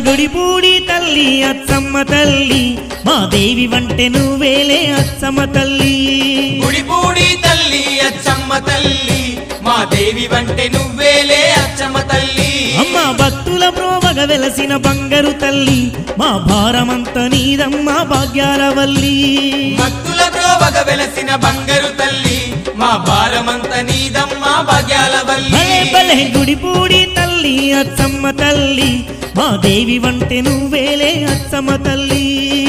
గుడిపూడి తల్లి అచ్చమ్మ తల్లి మా దేవి వంటె నువ్వేలే అచ్చమ్మ తల్లి గుడిపూడి తల్లి అచ్చమ్మ తల్లి మా దేవి వంటే నువ్వేలే అచ్చమ్మ తల్లి అమ్మ భక్తుల ప్రోవగ వెలసిన బంగారు తల్లి మా భారమంత నీదమ్మ భాగ్యాల వల్లి భక్తుల ప్రోవగ వెలసిన బంగారు తల్లి మా భారమంత నీదమ్మ భాగ్యాల వల్లి భలే భలే గుడిపూడి తల్లి అచ్చమ్మ తల్లి మా దేవి వంటె నువ్వేలే అచ్చమ్మ తల్లి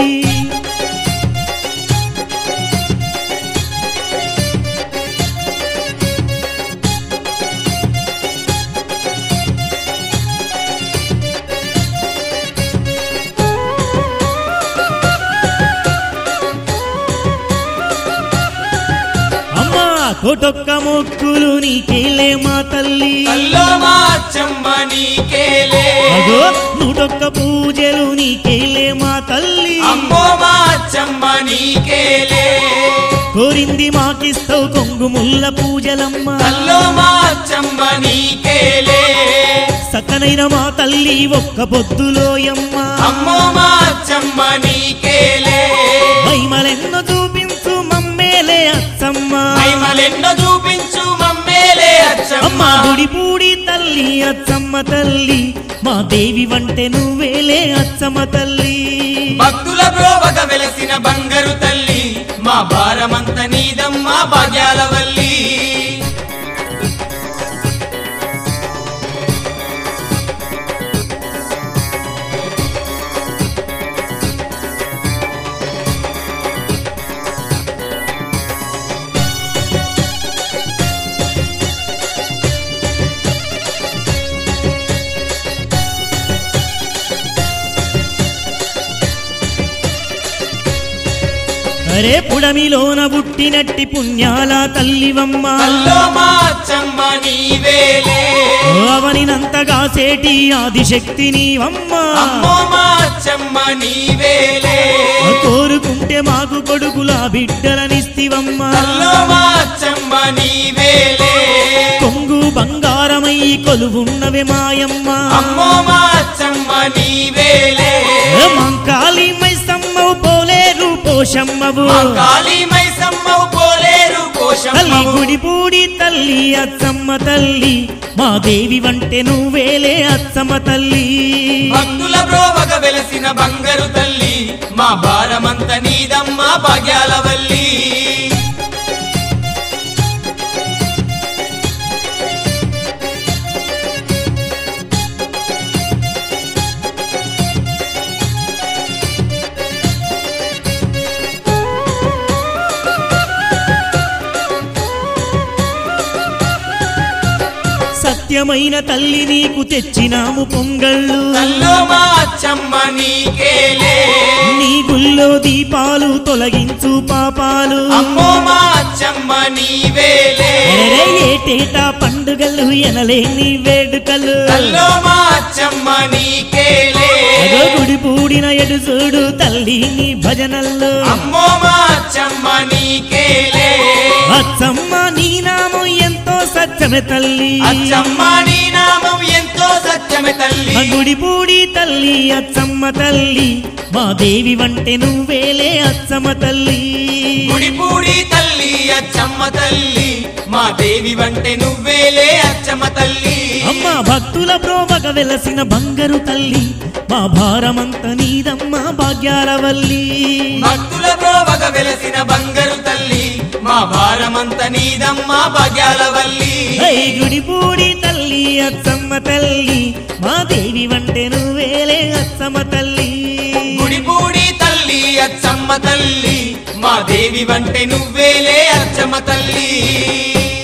అమ్మా కోటొక్క మొక్కులు నీకేలే మా తల్లి కల్లో మా అచ్చమ్మ నీకేలే అగో నూటొక్క పూజలు నీకేలే మా తల్లి అమ్మో మా అచ్చమ్మ నీకేలే కోరింది మాకిస్తావు కొంగు ముల్ల పూజలమ్మ కల్లో మా అచ్చమ్మ నీకేలే సకనైన మా తల్లి ఒక్క పొద్దులోయమ్మ అమ్మో మా అచ్చమ్మ నీకేలే మహిమలెన్నో చూపించు మమ్మేలే అచ్చమ్మ మహిమలెన్నో చూపించు మమ్మేలే అమ్మ అచ్చమ్మ గుడిపూడి తల్లి అచ్చమ్మ తల్లి మా దేవి వంటె నువ్వేలే అచ్చమ్మ తల్లి భక్తుల ప్రోవగ వెలసిన బంగారు తల్లి మా భారమంత నీదమ్మ భాగ్యాల వల్లి అరే పుడమిలోన పుట్టినట్టి పుణ్యాల తల్లివమ్మ కల్లో మా అచ్చమ్మ నీవేలే అవనినంతగా సేటి ఆదిశక్తి నీవమ్మ అమ్మో మా అచ్చమ్మ నీవేలే కోరుకుంటే మాకు కొడుకుల బిడ్డలనిస్తివమ్మ కల్లో మా అచ్చమ్మ నీవేలే కొంగు బంగారమయ్యి కొలువున్నవే మాయమ్మ అమ్మో మా అచ్చమ్మ నీవేలే మంకాళి మైసమ్మవు పోలేరు పోషమ్మవు మా కాళీ మైసమ్మవు పోలేరు తల్లి కోశమ్మవు గుడిపూడి తల్లి అచ్చమ్మ తల్లి మా దేవి వంటె నువ్వేలే అచ్చమ్మ తల్లి భక్తుల బ్రోవగ వెలసిన బంగారు తల్లి మా భారమంత నీదమ్మ భాగ్యాల వల్లి సత్యమైన తల్లి నీకు తెచ్చినాము పొంగళ్ళు తల్లో మా అచ్చమ్మ నీకేలే నీ గుళ్ళో దీపాలు తొలగించు పాపాలు అమ్మో మా అచ్చమ్మ నీవేలే ఎరే ఏటేటా పండుగలు ఎనలేని వేడుకలు తల్లో మా అచ్చమ్మ నీకేలే అగో గుడి పూడిన ఎడు చూడు తల్లి నీ భజనల్లో అమ్మో మా అచ్చమ్మ నీకేలే అచ్చమ్మ నీ నామం ఎంతో సత్యమే తల్లి అచ్చమ్మ నీ నామం ఎంతో సత్యమే తల్లి ఆ గుడి పూడి తల్లి అచ్చమ్మ తల్లి మా దేవి వంటె నువ్వేలే అచ్చమ్మ తల్లి గుడిపూడి తల్లి అచ్చమ్మ తల్లి మా దేవి వంటే నువ్వేలే అచ్చమ్మ తల్లి అమ్మ భక్తుల ప్రోభగ వెలసిన బంగారు తల్లి మా భారమంత నీదమ్మ భాగ్యాల వల్లి భక్తుల ప్రోవగ వెలసిన బంగారు తల్లి మా భారమంత నీదమ్మ భాగ్యాల వల్లి హై గుడిపూడి తల్లి అచ్చమ్మ తల్లి మా దేవి వంటె నువ్వేలే అచ్చమ్మ తల్లి గుడిపూడి తల్లి అచ్చమ్మ తల్లి మా దేవి వంటే నువ్వేలే అచ్చమ్మ తల్లి